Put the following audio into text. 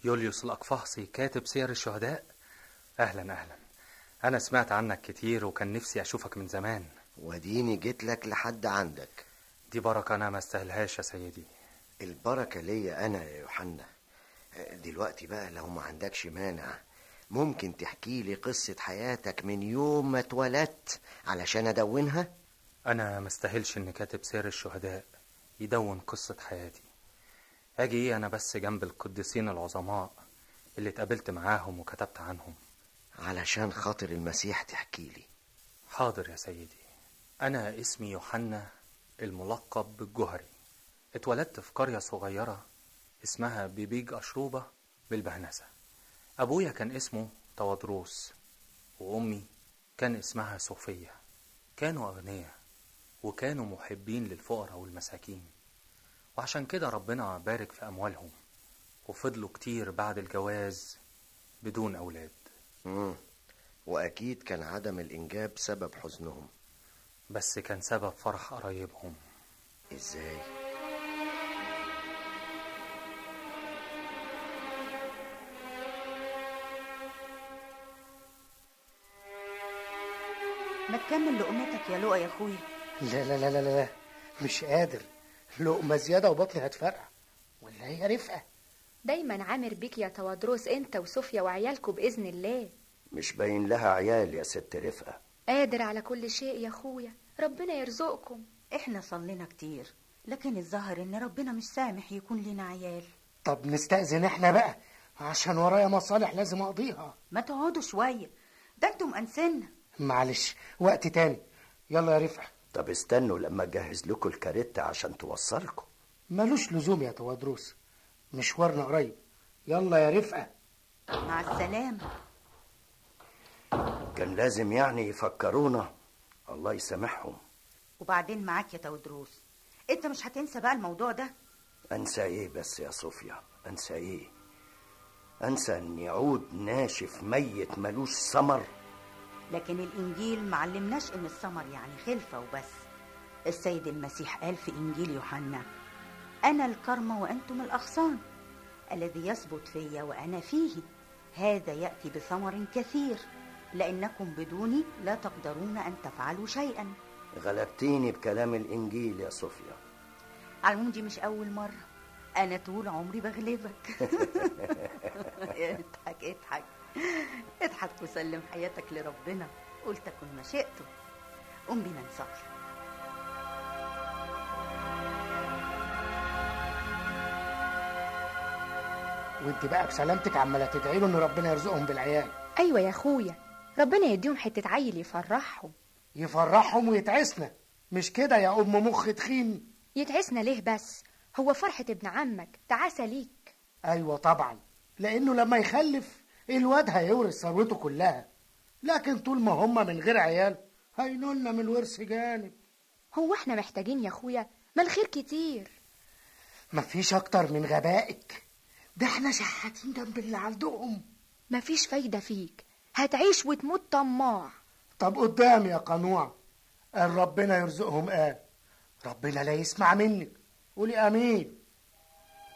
يوليوس الأقفاصي كاتب سير الشهداء أهلا أهلا أنا سمعت عنك كتير وكان نفسي أشوفك من زمان وديني جيت لك لحد عندك دي بركة أنا ما استاهلهاش يا سيدي البركة ليا أنا يا يوحنا دلوقتي بقى لو ما عندكش مانع ممكن تحكي لي قصة حياتك من يوم ما اتولدت علشان أدونها أنا ما استاهلش إن كاتب سير الشهداء يدون قصة حياتي أجي إيه أنا بس جنب القديسين العظماء اللي اتقابلت معاهم وكتبت عنهم علشان خاطر المسيح تحكي لي حاضر يا سيدي أنا اسمي يوحنا الملقب بالجهري اتولدت في قرية صغيرة اسمها بيبيج أشروبة بالبهنسة أبويا كان اسمه توادروس وأمي كان اسمها صوفيا كانوا أغنياء وكانوا محبين للفقراء والمساكين وعشان كده ربنا بارك في أموالهم وفضلوا كتير بعد الجواز بدون أولاد مم. وأكيد كان عدم الإنجاب سبب حزنهم بس كان سبب فرح قرايبهم إزاي؟ ما تكمل لقمتك يا لؤى يا اخويا لا لا لا لا لا مش قادر لقمة زيادة وبطني هتفرقع ولا هي رفقة دايما عامر بيك يا توادروس انت وصوفيا وعيالكوا باذن الله مش باين لها عيال يا ست رفقة قادر على كل شيء يا اخويا ربنا يرزقكم احنا صلينا كتير لكن الظاهر ان ربنا مش سامح يكون لنا عيال طب نستأذن احنا بقى عشان ورايا مصالح لازم اقضيها ما تقعدوا شوية ده انتم انسنا معلش وقت تاني يلا يا رفقة طب استنوا لما اجهز لكم الكاريتا عشان توصلكم ملوش لزوم يا توادروس مشوارنا قريب يلا يا رفقة مع السلامة كان لازم يعني يفكرونا الله يسامحهم وبعدين معاك يا تودروس انت مش هتنسى بقى الموضوع ده انسى ايه بس يا صوفيا انسى ايه انسى ان يعود ناشف ميت ملوش ثمر لكن الانجيل معلمناش ان الثمر يعني خلفة وبس السيد المسيح قال في انجيل يوحنا انا الكرمة وانتم الاغصان الذي يثبت فيا وانا فيه هذا ياتي بثمر كثير لانكم بدوني لا تقدرون ان تفعلوا شيئا غلبتيني بكلام الانجيل يا صوفيا على العموم دي مش اول مرة انا طول عمري بغلبك اضحك اضحك اضحك وسلم حياتك لربنا قلت تكن مشيئته قوم بينا نصلي وانت بقى بسلامتك عمالة تدعي له ان ربنا يرزقهم بالعيال ايوه يا اخويا ربنا يديهم حته عيل يفرحهم يفرحهم ويتعسنا مش كده يا ام مخ تخين يتعسنا ليه بس هو فرحه ابن عمك تعاسه ليك ايوه طبعا لانه لما يخلف الواد هيورث ثروته كلها لكن طول ما هم من غير عيال هينولنا من الورث جانب هو احنا محتاجين يا اخويا ما الخير كتير مفيش اكتر من غبائك ده احنا شحاتين جنب اللي عندهم مفيش فايده فيك هتعيش وتموت طماع طب قدام يا قنوع قال ربنا يرزقهم قال ربنا لا يسمع منك قولي امين